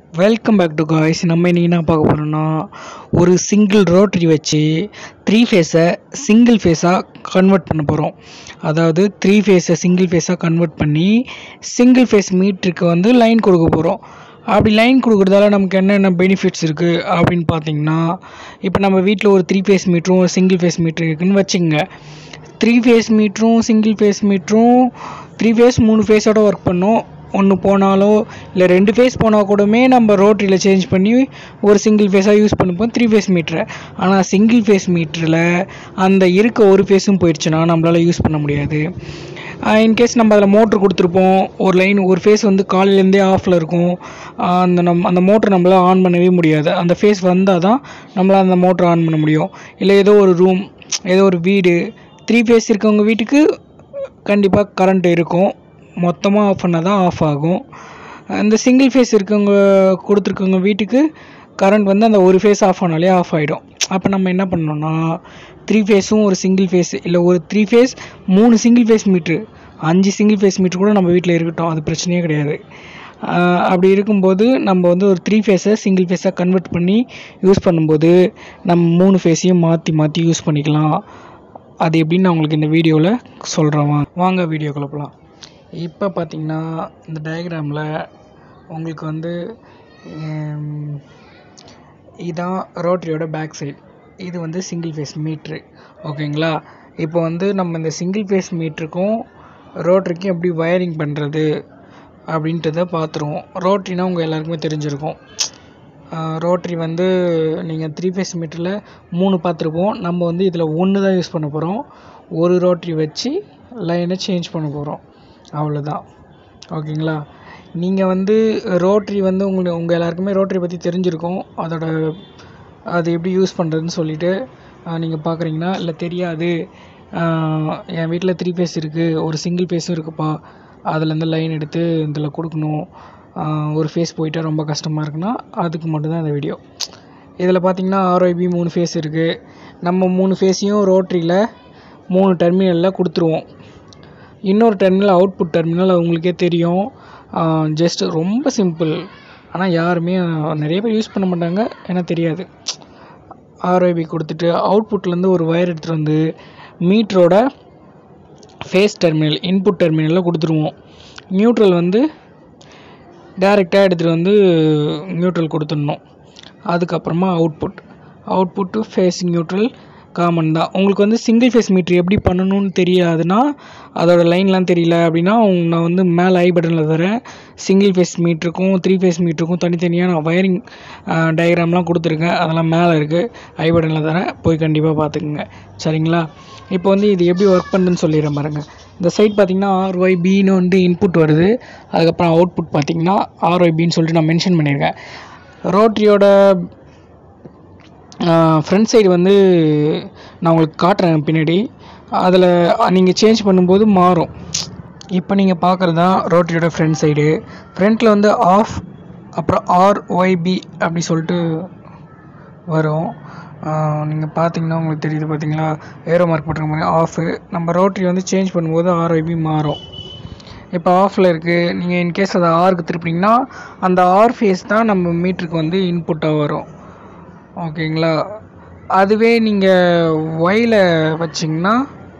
welcome back to guys நம்ம இன்னைக்கு என்ன பார்க்க போகிறோம்னா ஒரு சிங்கிள் ரோட்டரி வச்சு த்ரீ ஃபேஸை சிங்கிள் ஃபேஸாக கன்வெர்ட் பண்ண போகிறோம் அதாவது த்ரீ ஃபேஸை சிங்கிள் ஃபேஸாக கன்வெர்ட் பண்ணி சிங்கிள் ஃபேஸ் மீட்டருக்கு வந்து லைன் கொடுக்க போகிறோம் அப்படி லைன் கொடுக்குறதால நமக்கு என்னென்ன பெனிஃபிட்ஸ் இருக்குது அப்படின்னு பார்த்தீங்கன்னா இப்போ நம்ம வீட்டில் ஒரு த்ரீ ஃபேஸ் மீட்டரும் ஒரு சிங்கிள் ஃபேஸ் மீட்டர் இருக்குன்னு வச்சுக்கோங்க த்ரீ ஃபேஸ் மீட்டரும் சிங்கிள் ஃபேஸ் மீட்டரும் த்ரீ ஃபேஸ் மூணு ஃபேஸோட ஒர்க் பண்ணோம் ஒன்று போனாலோ இல்லை ரெண்டு ஃபேஸ் போனால் கூடமே நம்ம ரோட்டரியில் சேஞ்ச் பண்ணி ஒரு சிங்கிள் ஃபேஸாக யூஸ் பண்ணிப்போம் த்ரீ ஃபேஸ் மீட்டரை ஆனால் சிங்கிள் ஃபேஸ் மீட்டரில் அந்த இருக்க ஒரு ஃபேஸும் போயிடுச்சுன்னா நம்மளால் யூஸ் பண்ண முடியாது இன்கேஸ் நம்ம அதில் மோட்ரு கொடுத்துருப்போம் ஒரு லைன் ஒரு ஃபேஸ் வந்து காலையிலேருந்தே ஆஃபில் இருக்கும் ஆஹ் அந்த நம் அந்த மோட்ரு நம்மளால் ஆன் பண்ணவே முடியாது அந்த ஃபேஸ் வந்தால் தான் நம்மளால் அந்த மோட்ரு ஆன் பண்ண முடியும் இல்லை ஏதோ ஒரு ரூம் ஏதோ ஒரு வீடு த்ரீ ஃபேஸ் இருக்கவங்க வீட்டுக்கு கண்டிப்பாக கரண்ட் இருக்கும் மொத்தமாக ஆஃப் பண்ணால் தான் ஆஃப் ஆகும் இந்த சிங்கிள் ஃபேஸ் இருக்கவங்க கொடுத்துருக்கவங்க வீட்டுக்கு கரண்ட் வந்து அந்த ஒரு ஃபேஸ் ஆஃப் ஆனாலே ஆஃப் ஆகிடும் அப்போ நம்ம என்ன பண்ணோம்னா த்ரீ ஃபேஸும் ஒரு சிங்கிள் ஃபேஸ் இல்லை ஒரு த்ரீ ஃபேஸ் மூணு சிங்கிள் ஃபேஸ் மீட்ரு அஞ்சு சிங்கிள் ஃபேஸ் மீட்ரு கூட நம்ம வீட்டில் இருக்கட்டும் அது பிரச்சனையே கிடையாது ஆஹ் அப்படி இருக்கும்போது நம்ம வந்து ஒரு த்ரீ ஃபேஸை சிங்கிள் ஃபேஸாக கன்வெர்ட் பண்ணி யூஸ் பண்ணும்போது நம்ம மூணு ஃபேஸையும் மாற்றி மாற்றி யூஸ் பண்ணிக்கலாம் அது எப்படின்னு நான் உங்களுக்கு இந்த வீடியோவில் சொல்கிறேன் வா- வாங்க வீடியோக்குள்ள போகலாம் இப்போ பார்த்தீங்கன்னா இந்த டயக்ராமில் உங்களுக்கு வந்து ஹம், இதான் ரோட்டரியோட பேக் சைடு இது வந்து சிங்கிள் ஃபேஸ் மீட்ரு ஓகேங்களா இப்போ வந்து நம்ம இந்த சிங்கிள் ஃபேஸ் மீட்டருக்கும் ரோட்டரிக்கும் எப்படி வயரிங் பண்ணுறது அப்படின்றத பார்த்துருவோம் ரோட்டரினா உங்கள் எல்லாருக்குமே தெரிஞ்சிருக்கும் ரோட்டரி வந்து நீங்கள் த்ரீ ஃபேஸ் மீட்டரில் மூணு பார்த்துருப்போம் நம்ம வந்து இதில் ஒன்று தான் யூஸ் பண்ண போகிறோம் ஒரு ரோட்டரி வச்சு லைனை சேஞ்ச் பண்ண போகிறோம் அவ்வளோதான் ஓகேங்களா நீங்கள் வந்து ரோட்டரி வந்து உங்களுக்கு உங்கள் எல்லாருக்குமே ரோட்டரி பற்றி தெரிஞ்சிருக்கும் அதோட அது எப்படி யூஸ் பண்ணுறதுன்னு சொல்லிட்டு நீங்கள் பார்க்குறீங்கன்னா இல்லை தெரியாது ஆஹ் என் வீட்டில் த்ரீ ஃபேஸ் இருக்குது ஒரு சிங்கிள் ஃபேஸும் இருக்குப்பா அதுலேருந்து லைன் எடுத்து இதில் கொடுக்கணும் ஆஹ் ஒரு ஃபேஸ் போயிட்டா ரொம்ப கஷ்டமாக இருக்குன்னா அதுக்கு மட்டும்தான் இந்த வீடியோ இதில் பார்த்தீங்கன்னா ஆர்ஒய்பி மூணு ஃபேஸ் இருக்குது நம்ம மூணு ஃபேஸையும் ரோட்டரியில் மூணு டெர்மினலில் கொடுத்துருவோம் இன்னொரு டெர்மினல் அவுட்புட் டெர்மினல் உங்களுக்கே தெரியும் ஜஸ்ட் ரொம்ப சிம்பிள் ஆனால் யாருமே ஆஹ் நிறைய பேர் யூஸ் பண்ண மாட்டாங்க ஏன்னா தெரியாது ஆர்ஒய்பி கொடுத்துட்டு அவுட்புட்லேருந்து ஒரு ஒயர் எடுத்துகிட்டு வந்து மீட்டரோட ஃபேஸ் டெர்மினல் இன்புட் டெர்மினலில் கொடுத்துருவோம் நியூட்ரல் வந்து டேரெக்டாக எடுத்துகிட்டு வந்து நியூட்ரல் கொடுத்துடணும் அதுக்கப்புறமா output output to phase neutral common தான் உங்களுக்கு வந்து சிங்கிள் ஃபேஸ் மீட்ரு எப்படி பண்ணணும்னு தெரியாதுன்னா அதோட லைன்லாம் தெரியல அப்படின்னா உங்க- நான் வந்து மேலே ஐ பட்டனில் தரேன் சிங்கிள் ஃபேஸ் மீட்டருக்கும் த்ரீ ஃபேஸ் மீட்டருக்கும் தனித்தனியாக நான் வயரிங் டயக்ராம்லாம் கொடுத்துருக்கேன் அதெல்லாம் மேலே இருக்குது ஐ பட்டனில் தரேன் போய் கண்டிப்பாக பார்த்துக்குங்க சரிங்களா இப்போ வந்து இது எப்படி ஒர்க் பண்ணுதுன்னு சொல்லிடுறேன் பாருங்க இந்த சைட் பார்த்தீங்கன்னா ஆர்ஒய் பின்னு வந்து இன்புட் வருது அதுக்கப்புறம் அவுட்புட் பார்த்தீங்கன்னா ஆர்ஒய் பின்னு சொல்லிட்டு நான் மென்ஷன் பண்ணியிருக்கேன் ரோட்டரியோட ஃப்ரண்ட் சைடு வந்து நான் உங்களுக்கு காட்டுறேன் பின்னாடி அதில் நீங்கள் சேஞ்ச் பண்ணும்போது மாறும் இப்போ நீங்கள் பார்க்குறது தான் ரோட்டரியோட ஃப்ரண்ட் சைடு ஃப்ரண்ட்டில் வந்து ஆஃப் அப்புறம் ஆர்ஒய்பி அப்படி சொல்லிட்டு வரும் நீங்கள் பார்த்தீங்கன்னா உங்களுக்கு தெரியுது பார்த்தீங்களா ஏரோ மார்க் போட்டிருக்க மாதிரி ஆஃபு நம்ம ரோட்டரி வந்து சேஞ்ச் பண்ணும்போது ஆர்ஒய்பி மாறும் இப்போ ஆஃபில் இருக்குது நீங்கள் இன்கேஸ் அதை ஆருக்கு திருப்பினீங்கன்னா அந்த ஆர் ஃபேஸ் தான் நம்ம மீட்டருக்கு வந்து இன்புட்டாக வரும் ஓகேங்களா அதுவே நீங்கள் ஒயில் வச்சிங்கன்னா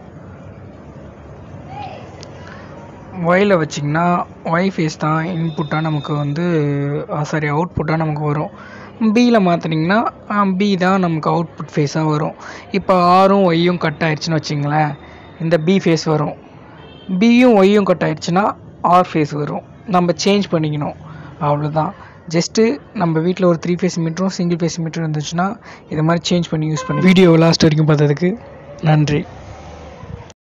ஒயில் வச்சிங்கன்னா ஒய் ஃபேஸ் தான் இன்புட்டாக நமக்கு வந்து சாரி அவுட்புட்டாக நமக்கு வரும் பியில் மாற்றினீங்கன்னா பி தான் நமக்கு அவுட்புட் ஃபேஸாக வரும் இப்போ ஆரும் ஒய்யும் கட் ஆயிடுச்சுன்னு வச்சிங்களேன் இந்த பி ஃபேஸ் வரும் பியும் ஒய்யும் கட் ஆயிடுச்சுன்னா ஆர் ஃபேஸ் வரும் நம்ம சேஞ்ச் பண்ணிக்கணும் அவ்வளோதான் ஜஸ்ட்டு நம்ம வீட்டில் ஒரு த்ரீ ஃபேஸ் மீட்டரும் சிங்கிள் ஃபேஸ் மீட்டரும் இருந்துச்சுன்னா இது மாதிரி சேஞ்ச் பண்ணி யூஸ் பண்ணி வீடியோ லாஸ்ட் வரைக்கும் பார்த்ததுக்கு நன்றி